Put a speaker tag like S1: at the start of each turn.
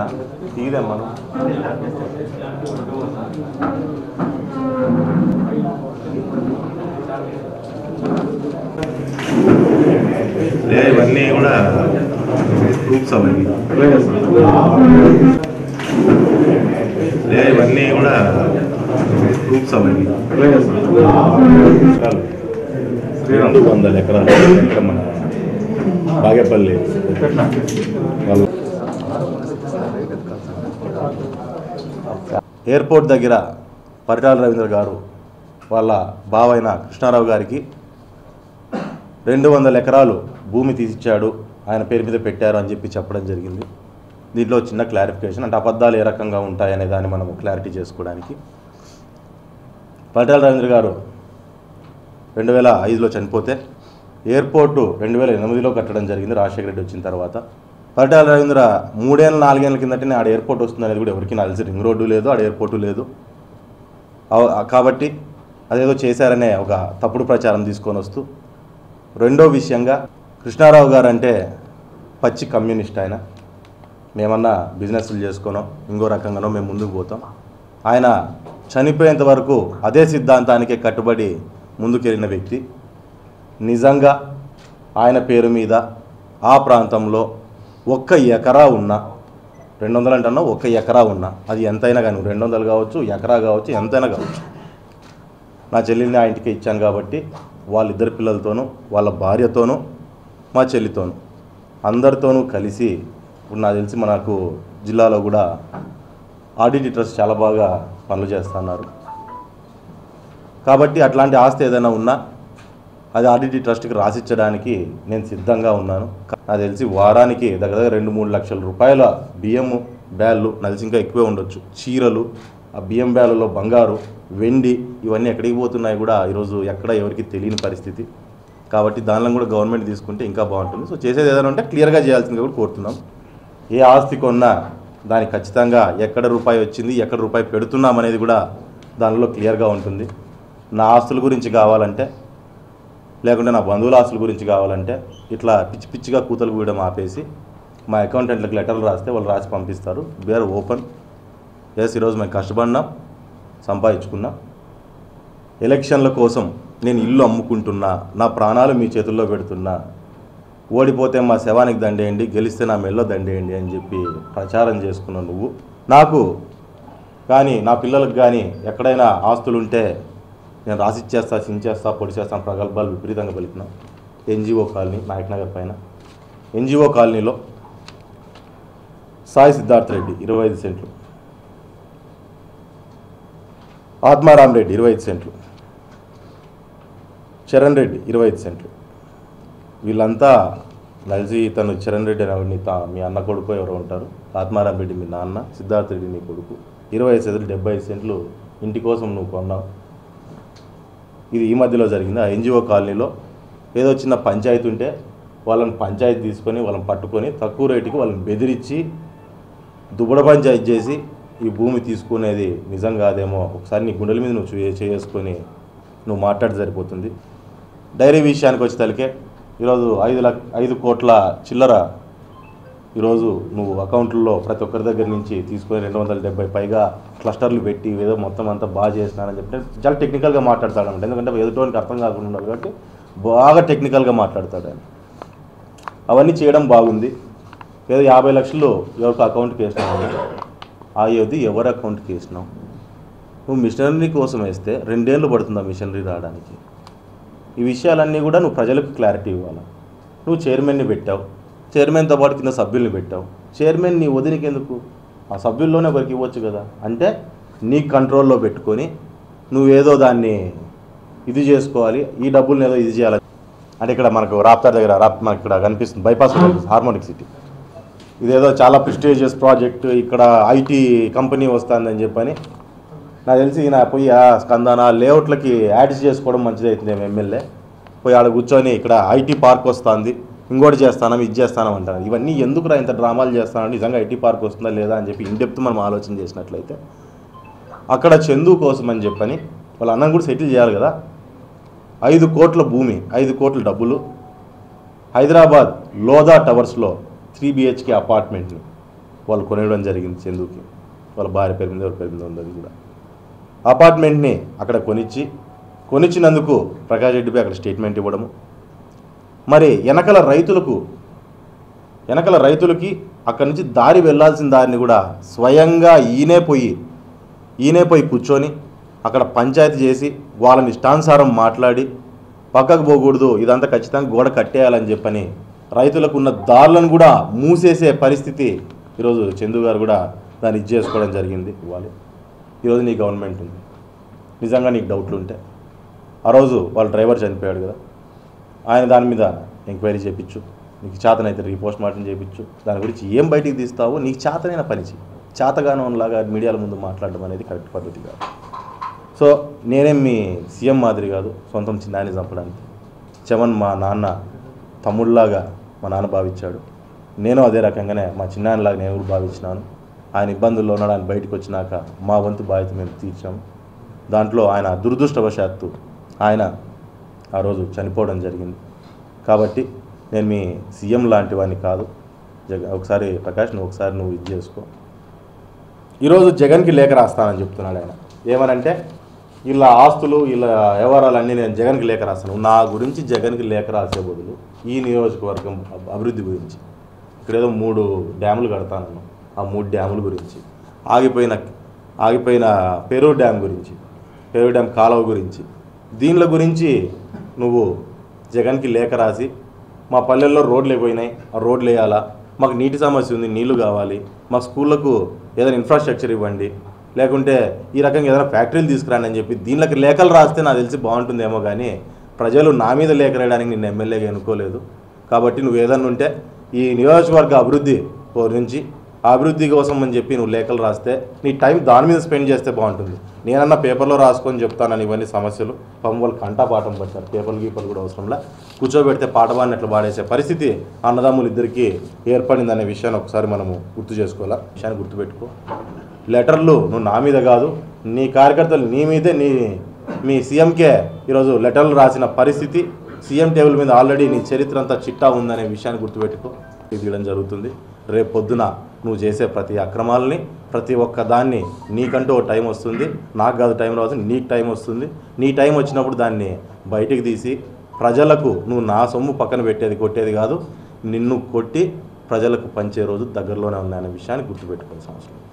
S1: తీదే మనం లే, ఇవన్నీ కూడా ప్రూఫ్స్ అవన్నీ లే, ఇవన్నీ కూడా ప్రూఫ్స్ అవన్నీ రెండు వందల ఎకరాలు ఇక్కడ మన బాగేపల్లి వాళ్ళు ఎయిర్పోర్ట్ దగ్గర పరిటాల రవీంద్ర గారు వాళ్ళ బావైన కృష్ణారావు గారికి రెండు వందల ఎకరాలు భూమి తీసిచ్చాడు ఆయన పేరు మీద పెట్టారు అని చెప్పి చెప్పడం జరిగింది దీంట్లో చిన్న క్లారిఫికేషన్ అంటే అబద్ధాలు ఏ రకంగా ఉంటాయనే దాన్ని మనం క్లారిటీ చేసుకోవడానికి పరిటాల రవీంద్ర గారు రెండు వేల ఐదులో చనిపోతే ఎయిర్పోర్టు రెండు వేల ఎనిమిదిలో కట్టడం జరిగింది రాజశేఖర రెడ్డి వచ్చిన తర్వాత పరిటాల రవీంద్ర మూడేళ్ళ నాలుగేళ్ళ కిందటనే ఆడ ఎయిర్పోర్ట్ వస్తుంది అనేది కూడా ఎవరికి నాకు తెలిసి రింగ్ రోడ్డు లేదు ఆడ ఎయిర్పోర్టు లేదు అవ- కాబట్టి అదేదో చేశారనే ఒక తప్పుడు ప్రచారం తీసుకొని వస్తూ రెండో విషయంగా కృష్ణారావు గారు అంటే పచ్చి కమ్యూనిస్ట్ ఆయన మేమన్నా బిజినెస్లు చేసుకోనో ఇంకో రకంగానో మేము ముందుకు పోతాం ఆయన చనిపోయేంత వరకు అదే సిద్ధాంతానికే కట్టుబడి ముందుకెళ్ళిన వ్యక్తి నిజంగా ఆయన పేరు మీద ఆ ప్రాంతంలో ఒక్క ఎకరా ఉన్న రెండు వందలు అంటున్నా ఒక్క ఎకరా ఉన్నా అది ఎంతైనా కానీ రెండు వందలు కావచ్చు ఎకరా కావచ్చు ఎంతైనా కావచ్చు నా చెల్లిని ఆ ఇంటికి ఇచ్చాను కాబట్టి వాళ్ళిద్దరు పిల్లలతోనూ వాళ్ళ భార్యతోనూ మా చెల్లితోనూ అందరితోనూ కలిసి ఇప్పుడు నాకు తెలిసి మనకు జిల్లాలో కూడా ఆడిట్ ట్రస్ట్ చాలా బాగా పనులు చేస్తున్నారు కాబట్టి అట్లాంటి ఆస్తి ఏదైనా ఉన్నా అది ఆర్డిటి ట్రస్ట్కి రాసిచ్చడానికి నేను సిద్ధంగా ఉన్నాను నాకు తెలిసి వారానికి దగ్గర దగ్గర రెండు మూడు లక్షల రూపాయల బియ్యం బ్యాళ్ళు నలిసి ఇంకా ఎక్కువే ఉండొచ్చు చీరలు ఆ బియ్యం బ్యాళ్ళలో బంగారు వెండి ఇవన్నీ ఎక్కడికి పోతున్నాయి కూడా ఈరోజు ఎక్కడ ఎవరికి తెలియని పరిస్థితి కాబట్టి దానిలో కూడా గవర్నమెంట్ తీసుకుంటే ఇంకా బాగుంటుంది సో చేసేది ఏదైనా ఉంటే క్లియర్గా చేయాల్సిందిగా కూడా కోరుతున్నాం ఏ ఆస్తి కొన్నా దానికి ఖచ్చితంగా ఎక్కడ రూపాయి వచ్చింది ఎక్కడ రూపాయి పెడుతున్నాం అనేది కూడా దానిలో క్లియర్గా ఉంటుంది నా ఆస్తుల గురించి కావాలంటే లేకుంటే నా బంధువుల ఆస్తుల గురించి కావాలంటే ఇట్లా పిచ్చి పిచ్చిగా కూతలు కూయడం ఆపేసి మా అకౌంటెంట్లకు లెటర్లు రాస్తే వాళ్ళు రాసి పంపిస్తారు వేర్ ఓపెన్ ఎస్ ఈరోజు మేము కష్టపడినాం సంపాదించుకున్నాం ఎలక్షన్ల కోసం నేను ఇల్లు అమ్ముకుంటున్నా నా ప్రాణాలు మీ చేతుల్లో పెడుతున్నా ఓడిపోతే మా శవానికి దండేయండి గెలిస్తే నా మెల్లో దండేయండి అని చెప్పి ప్రచారం చేసుకున్నావు నువ్వు నాకు కానీ నా పిల్లలకు కానీ ఎక్కడైనా ఆస్తులు ఉంటే నేను రాసిచ్చేస్తా సించేస్తా పొడి చేస్తాను ప్రగల్భాలు విపరీతంగా పలికిన ఎన్జిఓ కాలనీ నాయక్ నగర్ పైన ఎన్జిఓ కాలనీలో సాయి సిద్ధార్థ్ రెడ్డి ఇరవై ఐదు సెంట్లు ఆత్మారాం రెడ్డి ఇరవై ఐదు సెంట్లు చరణ్ రెడ్డి ఇరవై ఐదు సెంట్లు వీళ్ళంతా నలిసి తను చరణ్ రెడ్డి అని ఎవరిని తా మీ అన్న కొడుకు ఎవరో ఉంటారు ఆత్మారాం రెడ్డి మీ నాన్న సిద్ధార్థ రెడ్డి నీ కొడుకు ఇరవై ఐదు సెంట్లు డెబ్బై ఐదు సెంట్లు ఇంటి కోసం నువ్వు కొన్నావు ఇది ఈ మధ్యలో జరిగింది ఆ ఎన్జిఓ కాలనీలో ఏదో చిన్న పంచాయతీ ఉంటే వాళ్ళని పంచాయతీ తీసుకొని వాళ్ళని పట్టుకొని తక్కువ రేటుకి వాళ్ళని బెదిరించి దుబ్బడ పంచాయతీ చేసి ఈ భూమి తీసుకునేది నిజం కాదేమో ఒకసారి నీ గుండెల మీద నువ్వు చే- చేసుకొని నువ్వు మాట్లాడి సరిపోతుంది డైరీ విషయానికి వచ్చేసరికి ఈరోజు ఐదు లక్ష ఐదు కోట్ల చిల్లర ఈరోజు నువ్వు అకౌంట్లో ప్రతి ఒక్కరి దగ్గర నుంచి తీసుకొని రెండు వందల డెబ్బై పైగా క్లస్టర్లు పెట్టి ఏదో మొత్తం అంతా బాగా చేసినానని చెప్తే చాలా టెక్నికల్గా మాట్లాడతాడు అనమాట ఎందుకంటే ఎదుటోనికి అర్థం కాకుండా ఉండాలి కాబట్టి బాగా టెక్నికల్గా మాట్లాడతాడు ఆయన అవన్నీ చేయడం బాగుంది ఏదో యాభై లక్షలు ఎవరికి అకౌంట్కి వేసినావు ఆ ఏది ఎవరి అకౌంట్కి వేసినావు నువ్వు మిషనరీ కోసం వేస్తే రెండేళ్ళు పడుతుంది ఆ మిషనరీ రావడానికి ఈ విషయాలన్నీ కూడా నువ్వు ప్రజలకు క్లారిటీ ఇవ్వాలి నువ్వు చైర్మన్ని పెట్టావు చైర్మన్తో పాటు కింద సభ్యుల్ని పెట్టావు చైర్మన్ నీ వదిలికి ఎందుకు ఆ సభ్యుల్లోనే ఒకరికి ఇవ్వచ్చు కదా అంటే నీ కంట్రోల్లో పెట్టుకొని నువ్వేదో దాన్ని ఇది చేసుకోవాలి ఈ డబ్బుల్ని ఏదో ఇది చేయాలి అంటే ఇక్కడ మనకు రాప్తార్ దగ్గర రాప్ మనకి ఇక్కడ కనిపిస్తుంది బైపాస్ హార్మోనిక్ సిటీ ఇదేదో చాలా ప్రిస్టేజియస్ ప్రాజెక్ట్ ఇక్కడ ఐటీ కంపెనీ వస్తుందని చెప్పని నాకు తెలిసి ఈయన పోయి ఆ స్కందన లేఅవుట్లకి యాడ్స్ చేసుకోవడం మంచిది అవుతుంది ఎమ్మెల్యే పోయి ఆడ కూర్చొని ఇక్కడ ఐటీ పార్క్ వస్తుంది ఇంకోటి చేస్తానం ఇది చేస్తానం అంటారు ఇవన్నీ ఎందుకురా ఇంత డ్రామాలు చేస్తానంటే నిజంగా ఐటీ పార్క్ వస్తుందా లేదా అని చెప్పి ఇండెప్త్ మనం ఆలోచన చేసినట్లయితే అక్కడ చందు కోసం అని చెప్పని వాళ్ళ అన్నం కూడా సెటిల్ చేయాలి కదా ఐదు కోట్ల భూమి ఐదు కోట్ల డబ్బులు హైదరాబాద్ లోదా టవర్స్లో త్రీ బిహెచ్కే అపార్ట్మెంట్ని వాళ్ళు కొనేయడం జరిగింది చందుకి వాళ్ళ భార్య పేరు మీద ఎవరి పేరు మీద ఉంది అది కూడా అపార్ట్మెంట్ని అక్కడ కొనిచ్చి కొనిచ్చినందుకు ప్రకాష్ రెడ్డిపై అక్కడ స్టేట్మెంట్ ఇవ్వడము మరి వెనకల రైతులకు వెనకల రైతులకి అక్కడి నుంచి దారి వెళ్ళాల్సిన దారిని కూడా స్వయంగా ఈయనే పోయి ఈయనే పోయి కూర్చొని అక్కడ పంచాయతీ చేసి వాళ్ళని ఇష్టానుసారం మాట్లాడి పక్కకు పోకూడదు ఇదంతా ఖచ్చితంగా గోడ కట్టేయాలని చెప్పని రైతులకు ఉన్న దారులను కూడా మూసేసే పరిస్థితి ఈరోజు చందు గారు కూడా దాన్ని ఇది చేసుకోవడం జరిగింది ఇవ్వాలి ఈరోజు నీ గవర్నమెంట్ ఉంది నిజంగా నీకు డౌట్లు ఉంటే ఆ రోజు వాళ్ళ డ్రైవర్ చనిపోయాడు కదా ఆయన దాని మీద ఎంక్వైరీ చేయించు నీకు చేతనైతే రీపోస్ట్ మార్టం చేయించు దాని గురించి ఏం బయటికి తీస్తావో నీకు చేతనైన పని చేయి చేతగానంలాగా మీడియాల ముందు మాట్లాడడం అనేది కరెక్ట్ పద్ధతి కాదు సో నేనేం మీ సీఎం మాదిరి కాదు సొంతం చిన్నాన్ని చంపడానికి చమన్ మా నాన్న తమ్ముళ్ళలాగా మా నాన్న భావించాడు నేను అదే రకంగానే మా చిన్నాన్నలాగా నేను కూడా భావించినాను ఆయన ఇబ్బందుల్లో ఉన్నాడు ఆయన బయటకు వచ్చినాక మా వంతు బాధ్యత మేము తీర్చాము దాంట్లో ఆయన దురదృష్టవశాత్తు ఆయన ఆ రోజు చనిపోవడం జరిగింది కాబట్టి నేను మీ సీఎం లాంటి వాడిని కాదు జగ ఒకసారి ప్రకాష్ నువ్వు ఒకసారి నువ్వు ఇది చేసుకో ఈరోజు జగన్కి లేఖ రాస్తానని చెప్తున్నాడు ఆయన ఏమనంటే వీళ్ళ ఆస్తులు వీళ్ళ వ్యవహారాలన్నీ నేను జగన్కి లేఖ రాస్తాను నా గురించి జగన్కి లేఖ రాసే బదులు ఈ నియోజకవర్గం అబ్- అభివృద్ధి గురించి ఇక్కడ ఏదో మూడు డ్యాములు కడతానన్నాను ఆ మూడు డ్యాముల గురించి ఆగిపోయిన ఆగిపోయిన పెరూరు డ్యామ్ గురించి పెరూరు డ్యామ్ కాలువ గురించి దీనిల గురించి నువ్వు జగన్కి లేఖ రాసి మా పల్లెల్లో రోడ్లు అయిపోయినాయి ఆ రోడ్లు వేయాలా మాకు నీటి సమస్య ఉంది నీళ్లు కావాలి మా స్కూళ్ళకు ఏదైనా ఇన్ఫ్రాస్ట్రక్చర్ ఇవ్వండి లేకుంటే ఈ రకంగా ఏదైనా ఫ్యాక్టరీలు తీసుకురండి అని చెప్పి దీనిలోకి లేఖలు రాస్తే నాకు తెలిసి బాగుంటుందేమో కానీ ప్రజలు నా మీద లేఖ రాయడానికి నిన్ను ఎమ్మెల్యేగా ఎన్నుకోలేదు కాబట్టి నువ్వు ఏదన్నా ఉంటే ఈ నియోజకవర్గ అభివృద్ధి గురించి ఆ అభివృద్ధి కోసం అని చెప్పి నువ్వు లేఖలు రాస్తే నీ టైం దాని మీద స్పెండ్ చేస్తే బాగుంటుంది నేనన్నా పేపర్లో రాసుకొని చెప్తానని ఇవన్నీ సమస్యలు పాపం వాళ్ళు కంటా పాఠం పట్టారు పేపర్లు గీపర్లు కూడా అవసరంలా కూర్చోబెడితే పాట బాడినట్లు పాడేసే పరిస్థితి అన్నదమ్ములు ఇద్దరికి ఏర్పడింది అనే విషయాన్ని ఒకసారి మనము గుర్తు చేసుకోవాలా విషయాన్ని గుర్తుపెట్టుకో లెటర్లు నువ్వు నా మీద కాదు నీ కార్యకర్తలు నీ మీదే నీ మీ సీఎంకే ఈరోజు లెటర్లు రాసిన పరిస్థితి సీఎం టేబుల్ మీద ఆల్రెడీ నీ చరిత్ర అంతా చిట్టా ఉందనే విషయాన్ని గుర్తుపెట్టుకో ఇది తీయడం జరుగుతుంది రేపు పొద్దున నువ్వు చేసే ప్రతి అక్రమాలని ప్రతి ఒక్క దాన్ని నీకంటూ ఒక టైం వస్తుంది నాకు కాదు టైం రావచ్చు నీకు టైం వస్తుంది నీ టైం వచ్చినప్పుడు దాన్ని బయటికి తీసి ప్రజలకు నువ్వు నా సొమ్ము పక్కన పెట్టేది కొట్టేది కాదు నిన్ను కొట్టి ప్రజలకు పంచే రోజు దగ్గరలోనే ఉందనే విషయాన్ని గుర్తుపెట్టుకోవాల్సిన అవసరం ఉంది.